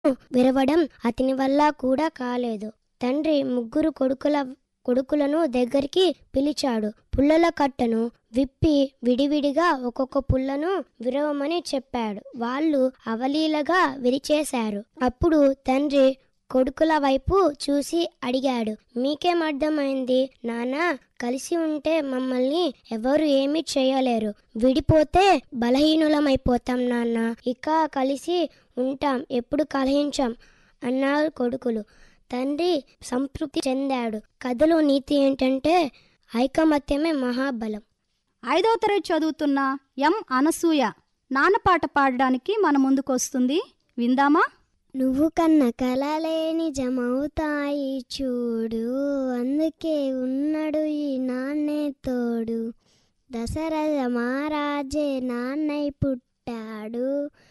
విరవడం అతని వల్ల కూడా కాలేదు తండ్రి ముగ్గురు కొడుకుల కొడుకులను దగ్గరికి పిలిచాడు పుల్లల కట్టను విప్పి విడివిడిగా ఒక్కొక్క పుల్లను విరవమని చెప్పాడు వాళ్ళు అవలీలగా విరిచేశారు అప్పుడు తండ్రి కొడుకుల వైపు చూసి అడిగాడు మీకేం అర్థమైంది నానా కలిసి ఉంటే మమ్మల్ని ఎవరు ఏమీ చేయలేరు విడిపోతే బలహీనులమైపోతాం నాన్న ఇక కలిసి ఉంటాం ఎప్పుడు కలహించాం అన్నారు కొడుకులు తండ్రి సంతృప్తి చెందాడు కథలో నీతి ఏంటంటే ఐకమత్యమే మహాబలం ఐదవ తరగతి చదువుతున్న ఎం అనసూయ నాన్నపాట పాడడానికి మన ముందుకొస్తుంది విందామా నువ్వు కన్న కలలే నిజమవుతాయి చూడు అందుకే ఉన్నడు ఈ నాన్నే తోడు దశరథ మహారాజే నాన్నై పుట్టాడు